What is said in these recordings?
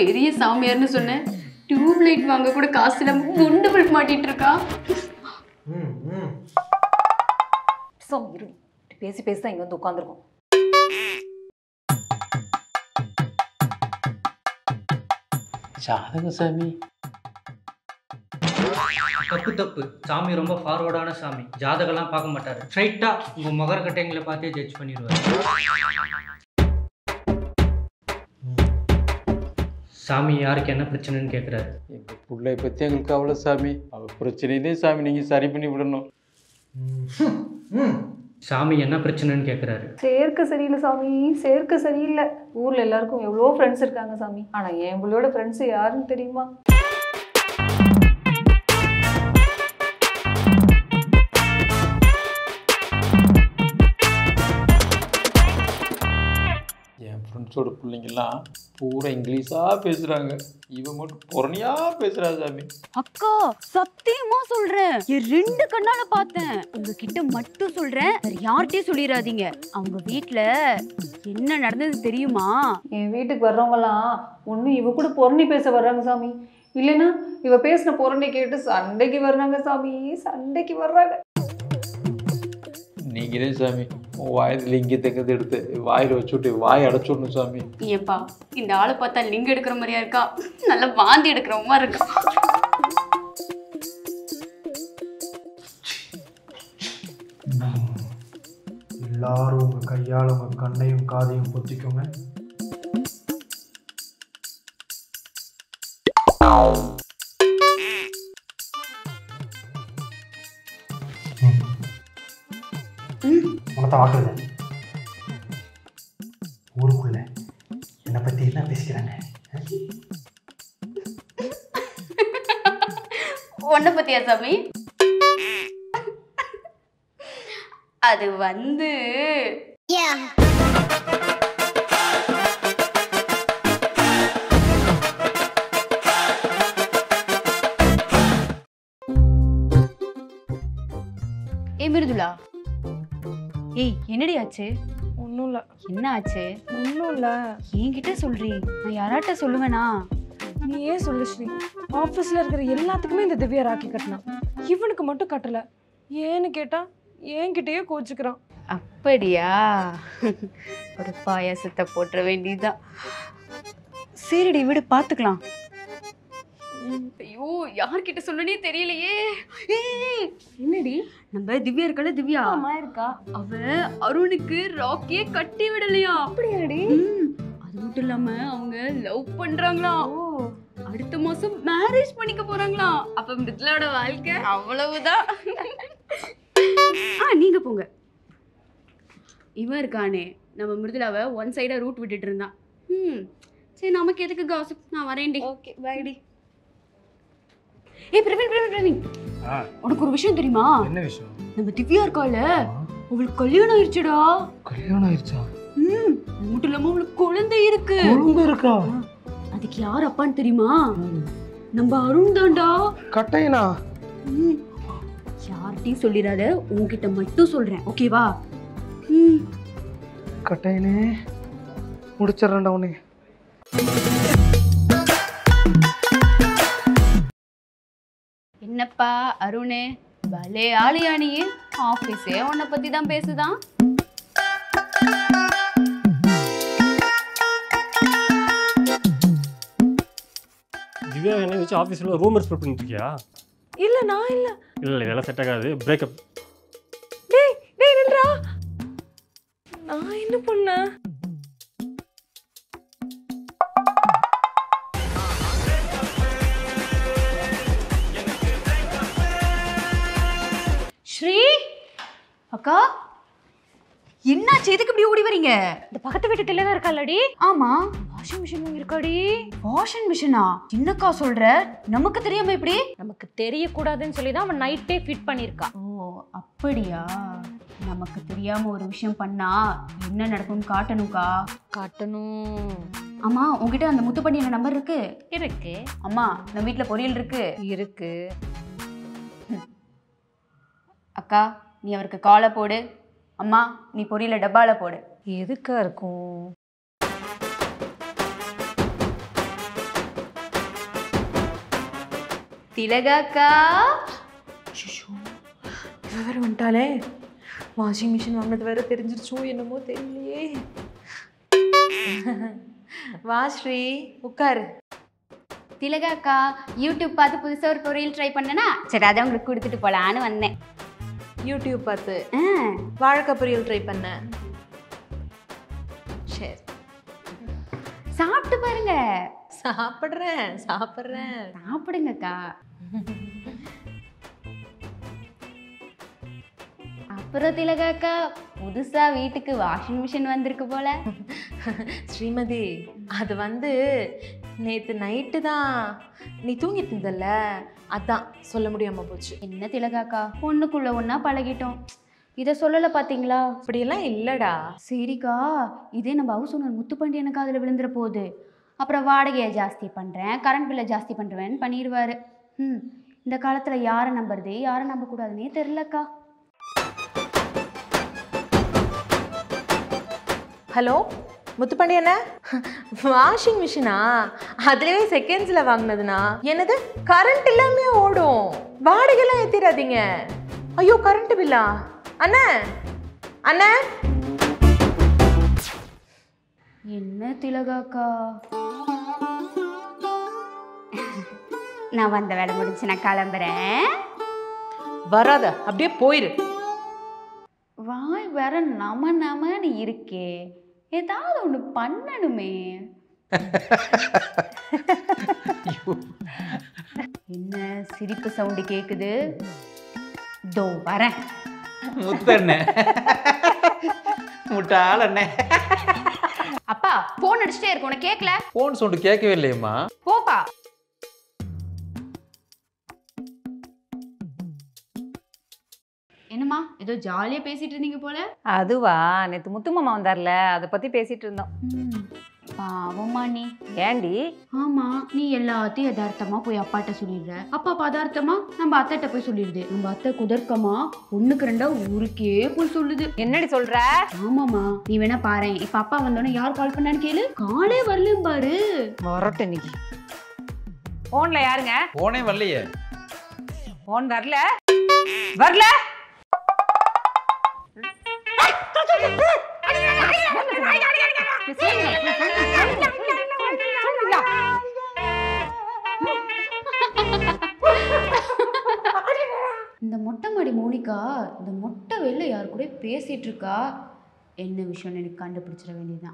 பெரிய சாமியார்னு சொன்னேன் tube light வாங்க கூட காசு இல்லாம குண்டு பல்ப் மாட்டிட்டு இருக்கா ம் ம் சாமி இரு பேசி பேசி தான் இங்கே வந்து உட்காந்துருக்கோம் ஜாதகம் சாமி தப்பு தப்பு சாமி ரொம்ப ஃபார்வர்டான சாமி ஜாதகம்லாம் பார்க்க மாட்டாரு ஸ்ட்ரைட்டாக உங்கள் முகரக்கட்டைங்களை பார்த்தே ஜட்ஜ் பண்ணிடுவார் சாமி யாருக்கு என்ன பிரச்சனைன்னு கேட்குறாரு எங்கள் பிள்ளை பற்றி எங்களுக்கு அவ்வளோ சாமி அவள் பிரச்சனையே சாமி நீங்கள் சரி பண்ணி விடணும் சாமி என்ன பிரச்சனைன்னு கேட்குறாரு சேர்க்க சரியில்லை சாமி சேர்க்க சரியில்லை ஊர்ல எல்லாருக்கும் எவ்வளோ ஃப்ரெண்ட்ஸ் இருக்காங்க சாமி ஆனா என் பிள்ளையோட ஃப்ரெண்ட்ஸ் யாருன்னு தெரியுமா என் ஃப்ரெண்ட்ஸோட பிள்ளைங்கெல்லாம் பூரா இங்கிலீஷாக பேசுகிறாங்க இவன் மட்டும் புறணியாக பேசுகிறா சாமி அக்கா சத்தியமா சொல்றேன் என் ரெண்டு கண்ணால பார்த்தேன் உங்ககிட்ட மட்டும் சொல்றேன் வேற யார்கிட்டயும் சொல்லிடாதீங்க அவங்க வீட்ல என்ன நடந்தது தெரியுமா என் வீட்டுக்கு வர்றவங்கலாம் ஒண்ணு இவ கூட பொறணி பேச வர்றாங்க சாமி இல்லைன்னா இவ பேசின பொறணி கேட்டு சண்டைக்கு வர்றாங்க சாமி சண்டைக்கு வர்றாங்க நீங்கள் தான் சாமி உன் வாயத்தில் இங்கே தங்கிறது எடுத்து வாயில் வச்சுட்டு வாய் அடைச்சுடணும் சாமி ஏப்பா இந்த ஆளை பார்த்தா லிங்க் எடுக்கிற மாதிரியா இருக்கா நல்லா வாந்தி எடுக்கிற மாதிரி இருக்கா எல்லாரும் உங்கள் கையால் உங்கள் கண்ணையும் காதையும் பொத்திக்கோங்க உனத்தை ஆட்டுது ஊருக்குள்ள என்னை பற்றி என்ன பேசிக்கிறாங்க உன்னை பத்தியா சாமி அது வந்து ஏ மிருதுலா ஏய் என்னடி ஆச்சு ஒன்றும் இல்லை என்ன ஆச்சு ஒன்றும் இல்லை என்கிட்ட சொல்றி நான் யாராட்ட சொல்லுவேனா நீ ஏன் சொல்லு ஸ்ரீ ஆஃபீஸில் இருக்கிற எல்லாத்துக்குமே இந்த திவ்யா ராக்கி கட்டினான் இவனுக்கு மட்டும் கட்டலை ஏன்னு கேட்டா என்கிட்டயே கோச்சுக்கிறான் அப்படியா ஒரு பாயாசத்தை போட்டுற வேண்டியதுதான் சரிடி விடு பார்த்துக்கலாம் ஐயோ யார்கிட்ட சொல்லனே தெரியலையே ஏய், என்னடி நம்ம திவ்யா இருக்கல திவ்யா அம்மா இருக்கா அவ அருணுக்கு ராக்கியே கட்டி விடலையா அப்படியாடி ம், அது மட்டும் இல்லாம அவங்க லவ் பண்றாங்களாம் அடுத்த மாசம் மேரேஜ் பண்ணிக்க போறாங்களாம் அப்ப மிருதுலாவோட வாழ்க்கை அவ்வளவுதான் ஆ நீங்க போங்க இவன் இருக்கானே நம்ம மிருதுலாவை ஒன் சைடா ரூட் விட்டுட்டு இருந்தான் ம் சரி நமக்கு எதுக்கு காசிப் நான் வரேன்டி ஓகே பைடி ஏய் பிரவீன் பிரவீன் பிரவீன் உனக்கு ஒரு விஷயம் தெரியுமா என்ன விஷயம் நம்ம திவ்யா இருக்கால அவளுக்கு கல்யாணம் ஆயிடுச்சுடா கல்யாணம் ஆயிடுச்சா ம் அது மட்டும் இல்லாம அவளுக்கு குழந்தை இருக்கு குழந்தை இருக்கா அதுக்கு யார் அப்பான்னு தெரியுமா நம்ம அருண் தான்டா கட்டையனா ம். யார்கிட்டயும் சொல்லிடாத உன்கிட்ட மட்டும் சொல்றேன் ஓகேவா ம் கட்டையனே முடிச்சிடறேன்டா உன்னை என்னப்பா அருண் பலே ஆளியா நீ ஆஃபீஸே உன்னை பத்தி தான் பேசுதான் திவ்யா என்ன வச்சு ஆஃபீஸில் ரூமர்ஸ் ஸ்ப்ரெட் பண்ணிட்டு இருக்கியா இல்லை நான் இல்லை இல்லை இல்லை இதெல்லாம் செட் ஆகாது பிரேக்கப் டேய் டேய் நில்றா நான் என்ன பண்ணேன் ஸ்ரீ அக்கா என்னாச்சு எதுக்கு இப்படி ஓடி வரீங்க இந்த பக்கத்து வீட்டு தில்லை இருக்கால்லடி ஆமா வாஷிங் மிஷின் இருக்காடி வாஷிங் மிஷினா என்னக்கா சொல்ற நமக்கு தெரியாம இப்படி நமக்கு தெரியக்கூடாதுன்னு சொல்லி தான் அவன் நைட்டே ஃபிட் பண்ணியிருக்கா ஓ அப்படியா நமக்கு தெரியாம ஒரு விஷயம் பண்ணா என்ன நடக்கும்னு காட்டணும்க்கா காட்டணும் அம்மா உங்ககிட்ட அந்த முத்துப்பண்டியன் நம்பர் இருக்கு இருக்கு அம்மா நம்ம வீட்ல பொரியல் இருக்கு இருக்கு அக்கா நீ அவருக்கு காலை போடு அம்மா நீ பொரியல டப்பால போடு எதுக்கா இருக்கும் திலகாக்கா ஐயோ இவ வேற வந்துட்டாளே வாஷிங் மிஷின் வாங்கினது வேற தெரிஞ்சிருச்சோ என்னமோ தெரியலையே வா ஸ்ரீ உட்காரு திலகாக்கா யூடியூப் பார்த்து புதுசாக ஒரு பொரியல் ட்ரை பண்ணனா சரி அதை உங்களுக்கு கொடுத்துட்டு போலான்னு வந்தேன் யூடியூப் பார்த்து ஆ, வாழைக்காய் பொரியல் ட்ரை பண்ணேன் சரி சாப்பிட்டு பாருங்க சாப்பிட்றேன் சாப்பிட்றேன் சாப்பிடுங்கக்கா அப்புறம் திலகாக்கா புதுசா வீட்டுக்கு வாஷிங் மிஷின் வந்திருக்கு போல ஸ்ரீமதி அது வந்து நேற்று நைட்டு தான் நீ தூங்கிட்டு இருந்தல்ல அதான் சொல்ல முடியாமல் போச்சு என்ன திலகாக்கா ஒண்ணுக்குள்ள ஒண்ணா பழகிட்டோம் இதை சொல்லல பாத்தீங்களா அப்படியெல்லாம் இல்லைடா சரிக்கா இதே நம்ம ஹவுஸ் ஓனர் முத்துப்பாண்டியனுக்கு காதுல விழுந்துற போகுது அப்புறம் வாடகையை ஜாஸ்தி பண்றேன் கரண்ட் பில்லை ஜாஸ்தி பண்றேன்னு பண்ணிடுவாரு ம் இந்த காலத்துல யாரை நம்புறது யாரை நம்பக்கூடாதுன்னே தெரிலக்கா ஹலோ முத்துப்பாண்டியண்ணே வாஷிங் மிஷினா அதுலயே செகண்ட்ஸில் வாங்கினதுண்ணா என்னது கரண்ட் இல்லாமே ஓடும் வாடகைலாம் ஏற்றிடாதீங்க ஐயோ கரண்ட் பில்லா அண்ணே அண்ணே என்ன திலகாக்கா நான் வந்த வேலை முடிஞ்சு நான் கிளம்புறேன் வராத அப்படியே போயிரு வாய் வேற நம நமன்னு இருக்கே ஏதாவது ஒன்று பண்ணணுமே என்ன சிரிப்பு சவுண்டு கேக்குது தோ வரேன் முத்தண்ணே முட்டாள் அண்ணே அப்பா போன் அடிச்சுட்டே இருக்கு உனக்கு கேட்கல ஃபோன் சவுண்டு கேட்கவே இல்லையம்மா போப்பா என்னம்மா ஏதோ ஜாலியா பேசிட்டு இருந்தீங்க போல அதுவா நேற்று முத்துமாமா வந்தார்ல அதை பற்றி பேசிகிட்டு இருந்தோம் ம், பாவம்மா நீ ஏண்டி ஆமா நீ எல்லாத்தையும் யதார்த்தமா போய் அப்பாட்ட சொல்லிடுற அப்பா பதார்த்தமா நம்ம அத்தைட்ட போய் சொல்லிடுது நம்ம அத்தை குதர்க்கமா ஒண்ணுக்கு ரெண்டா ஊருக்கே போய் சொல்லுது என்னடி சொல்கிற ஆமாமா நீ வேணா பாரேன் இப்ப அப்பா வந்தோடனே யார் கால் பண்ணான்னு கேளு காலே வரலையும் பாரு வரட்டும் இன்னைக்கு ஃபோனில் யாருங்க ஃபோனே வரலையே ஃபோன் வரல வரல இந்த மொட்டை மாடி மோனிகா இந்த மொட்டை வெளில யார் கூட பேசிட்டு இருக்கா என்ன விஷயம்னு எனக்கு கண்டுபிடிச்சிட வேண்டியதுதான்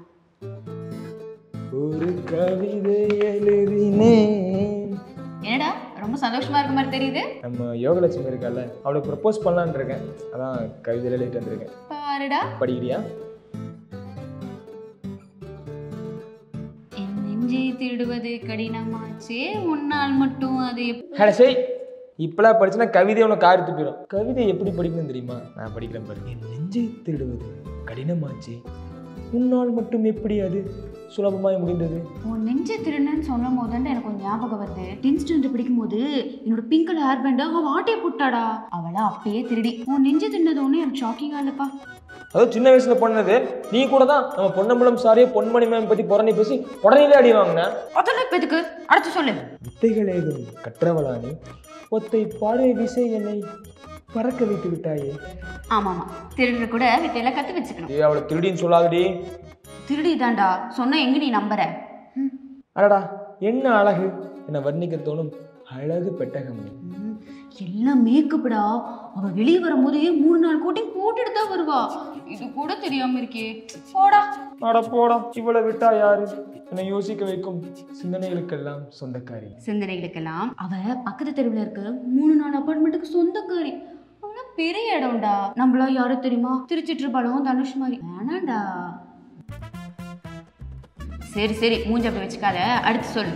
ஒரு கவிதை எழுதினேன் என்னடா ரொம்ப சந்தோஷமா இருக்க மாதிரி தெரியுது நம்ம யோகலட்சுமி இருக்கால அவளுக்கு ப்ரப்போஸ் பண்ணலான்னு இருக்கேன் அதான் கவிதை எழுதிட்டு வந்திருக்கேன் பாருடா படிக்கிறியா என் நெஞ்சை திருடுவது கடினமாச்சே உன்னால் மட்டும் அது எப்- ஹட சரி இப்பெல்லாம் படிச்சுனா கவிதை உனக்கு காரித்து போயிடும் கவிதை எப்படி படிக்கணும் தெரியுமா நான் படிக்கிறேன் பாரு என் நெஞ்சை திருடுவது கடினமாச்சு உன்னால் மட்டும் எப்படி அது சுலபமாய் முடிந்தது உன் நெஞ்ச திருடுன்னு சொல்லும் போது எனக்கு ஒரு ஞாபகம் வருது டென்த் ஸ்டாண்டர்ட் படிக்கும் போது என்னோட பிங்க் கலர் ஹேர் பேண்டை அவன் ஆட்டையை போட்டாடா அவளா அப்பயே திருடி உன் நெஞ்ச திருடினது ஒன்றும் எனக்கு ஷாக்கிங்கா இல்லப்பா அதுவும் சின்ன வயசுல பண்ணது நீ கூட தான் நம்ம பொன்னம்பலம் சாரியே பொன்மணி மேம் பத்தி புறணி பேசி உடனே அடி வாங்கினேன் அதெல்லாம் இப்ப எதுக்கு அடுத்து சொல்லு வித்தைகள் ஏதும் கற்றவளானி ஒத்தை பார்வை விசை என்னை பறக்க வைத்து விட்டாயே ஆமா ஆமா திருடுற கூட வித்தையெல்லாம் கத்து வச்சுக்கணும் ஏ அவளை திருடின்னு சொல்லாதடி திருடி தான்டா சொன்னா எங்க நீ நம்புற ம். அடடா என்ன அழகு என்னை வர்ணிக்க தோணும் அழகு பெட்டகம் ம், எல்லாம் மேக்கப்டா அவ வெளியே வரும்போது மூணு நாள் கோட்டிங் போட்டுட்டு தான் வருவா இது கூட தெரியாம இருக்கே போடா அட போடா இவளை விட்டா யாரு என்னை யோசிக்க வைக்கும் சிந்தனைகளுக்கெல்லாம் சொந்தக்காரி சிந்தனைகளுக்கெல்லாம் அவ பக்கத்து தெருவில் இருக்க மூணு நாலு அப்பார்ட்மெண்ட்டுக்கு சொந்தக்காரி அவள பெரிய இடம்டா நம்மளா யாரும் தெரியுமா திருச்சிட்டு இருப்பாளும் தனுஷ் மாதிரி வேணாண்டா சரி சரி மூஞ்சி அப்படி வச்சுக்காத அடுத்து சொல்லு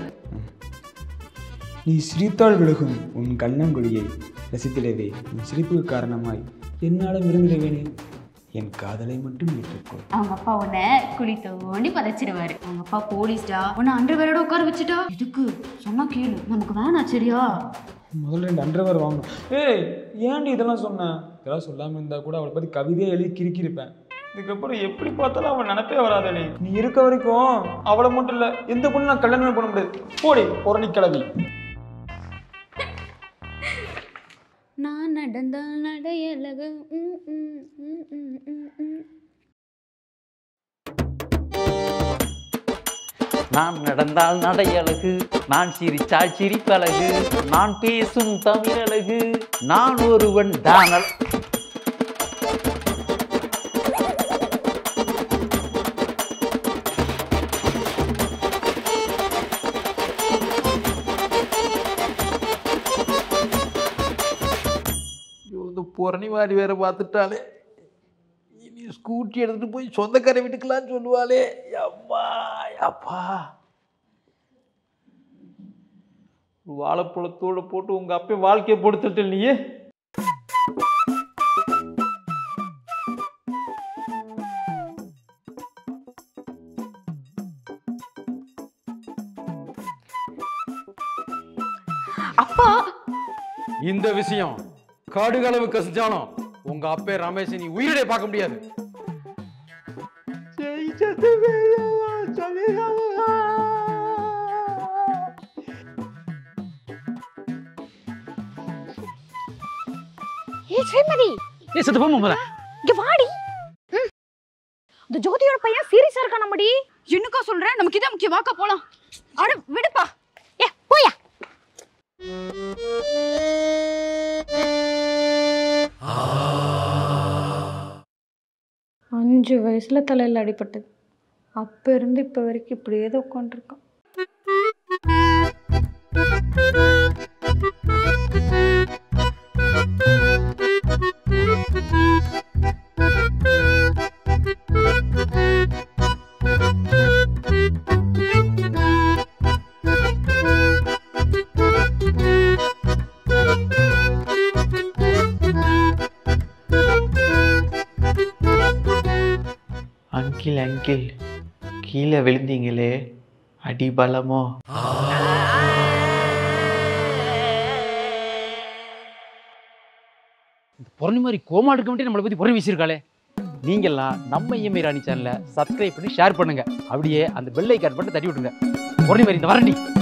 நீ சிரித்தால் விலகும் உன் கண்ணங்குழியை ரசித்திடவே உன் சிரிப்புக்கு காரணமாய் என்னாலும் இருந்திடுவேனே என் காதலை மட்டும் ஏற்றுக்கொள் அவங்க அப்பா உன்னை குழி தோண்டி பதைச்சிடுவாரு அவங்க அப்பா போலீஸ்டா உன்னை அண்டர் வேரோட உட்கார வச்சுட்டா எதுக்கு சொன்னா கேளு நமக்கு வேணாம் சரியா முதல்ல ரெண்டு அண்டர்வேர் வாங்கணும் ஏய் ஏன்டி இதெல்லாம் சொன்னேன் இதெல்லாம் சொல்லாமல் இருந்தால் கூட அவளை பற்றி கவிதையை எழுதி கிறுக்கியிருப்பேன் இதுக்கப்புறம் எப்படி பார்த்தாலும் அவன் நினைப்பே வராதடி நீ இருக்க வரைக்கும் அவளை மட்டும் இல்லை எந்த பொண்ணு நான் கல்யாணமே பண்ண முடியாது போடி புறணி கிளவி நடந்தால் நடையழகு ம், ம், ம், ம், ம், ம். நான் நடந்தால் நடையழகு நான் சிரிச்சால் சிரிப்பழகு நான் பேசும் தமிழழகு நான் ஒருவன் தானல் ஐயோ இந்த புறணி மாதிரி வேற பார்த்துட்டாலே இனி ஸ்கூட்டி எடுத்துட்டு போய் சொந்தக்கார வீட்டுக்கெல்லாம் சொல்லுவாளே அம்மா அப்பா ஒரு வாழைப்பழத்தோட போட்டு உங்க அப்பா வாழ்க்கையை பொடுத்துட்டு நீயே அப்பா இந்த விஷயம் காடுகளவு கசிஞ்சாலும் உங்க அப்பே ரமேஷ் நீ உயிரிலே பார்க்க முடியாது ஏய் ஸ்ரீமதி ஏ செத்து போமா போதா இங்க வாடி ம். இந்த ஜோதியோட பையன் சீரியஸா இருக்கான் நம்மடி என்னக்கா சொல்றேன் நமக்கு இதான் முக்கியம் வாக்கா போலாம் அட விடுப்பா ஏ போயா அஞ்சு வயசுல தலையில் அடிபட்டது அப்ப இருந்து இப்ப வரைக்கும் இப்படியே தான் உட்காந்துருக்கான் அங்கிள் அங்கிள் கீழே விழுந்தீங்களே அடி பலமோ புறணி மாதிரி கோமா எடுக்க வேண்டிய நம்மளை பத்தி புறணி வீசியிருக்காளே நீங்கெல்லாம் நம்ம இஎம்ஐ ராணி சேனலை சப்ஸ்கிரைப் பண்ணி ஷேர் பண்ணுங்க அப்படியே அந்த பெல் ஐக்கான் பண்ணி தட்டி விட்டுருங்க புறணி மாதிரி இந்த வரண்டி